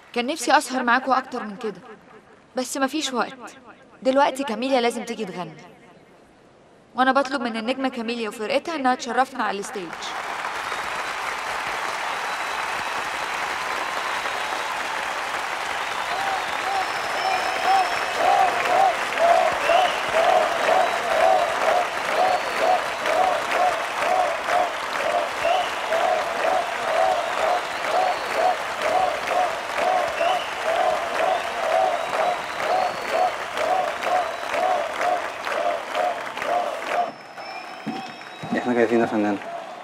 كان نفسي أسهر معاكوا أكتر من كده بس مفيش وقت دلوقتي كاميليا لازم تيجي تغني وأنا بطلب من النجمة كاميليا وفرقتها إنها تشرفنا على الستيج احنا جاهزين يا فنان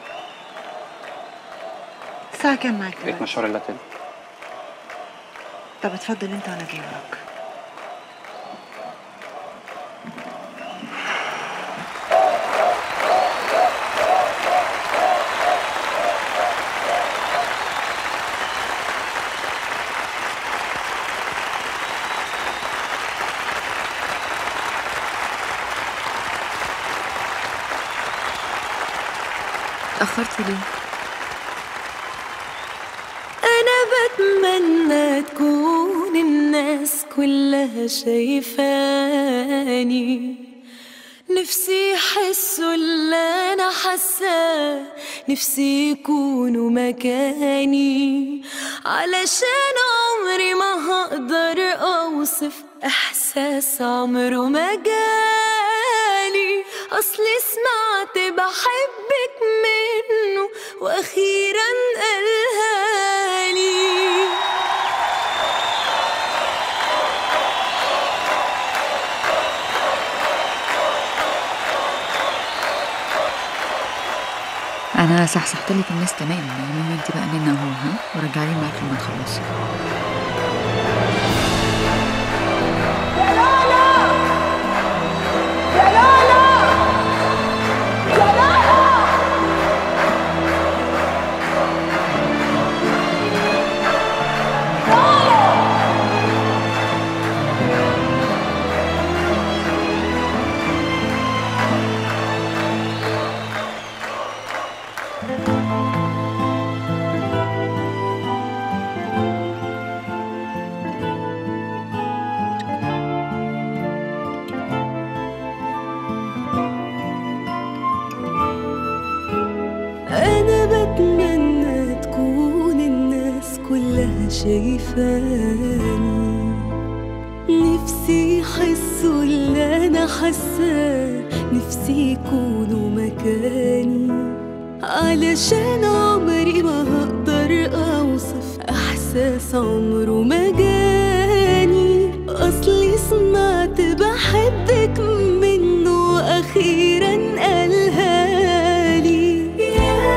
الساعة كام معاك دلوقتي؟ 12 الا تلت طب اتفضل انت وانا جاي وراك اتأخرتي ليه؟ أنا بتمنى تكون الناس كلها شايفاني نفسي يحسوا اللي أنا حاساه نفسي يكونوا مكاني علشان عمري ما هقدر أوصف إحساس عمره ما جالي أصلي سمعت بحبك منه وأخيرا قالها لي أنا صحصحت لك الناس تمام المهم أنت بقى منا أهو ها ورجعي لي معاكي لما تخلصي أنا بتمنى تكون الناس كلها شايفاني نفسي يحسوا اللي أنا حاساه نفسي يكونوا مكاني علشان عمري ما هقدر أوصف إحساس عمره ما جاني أصلي سمعت بحبك منه أخيرا قالها لي يا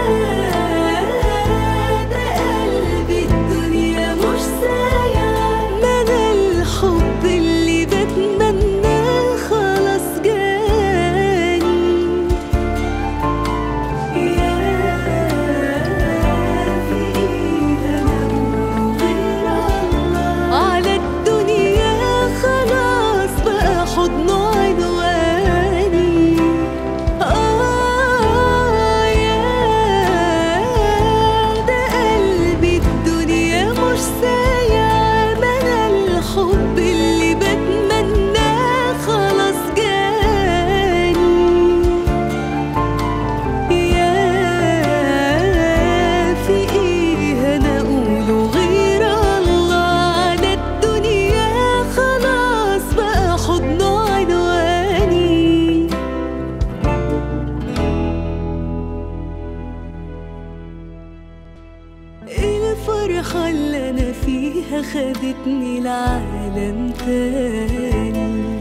ده قلبي الدنيا مش سايع ما أنا الحب اللي بتمناه خلاص جاني يا في إيدنا غير الله على الدنيا خلاص بقى حضن عنواني آه يا ده قلبي الدنيا مش سايع ما أنا الحب اللي بتمناه خلاص جاني يا في ايه انا اقوله غير الله على الدنيا خلاص بقى حضن عنواني الفرحة اللي أنا فيها خدتني لعالم تاني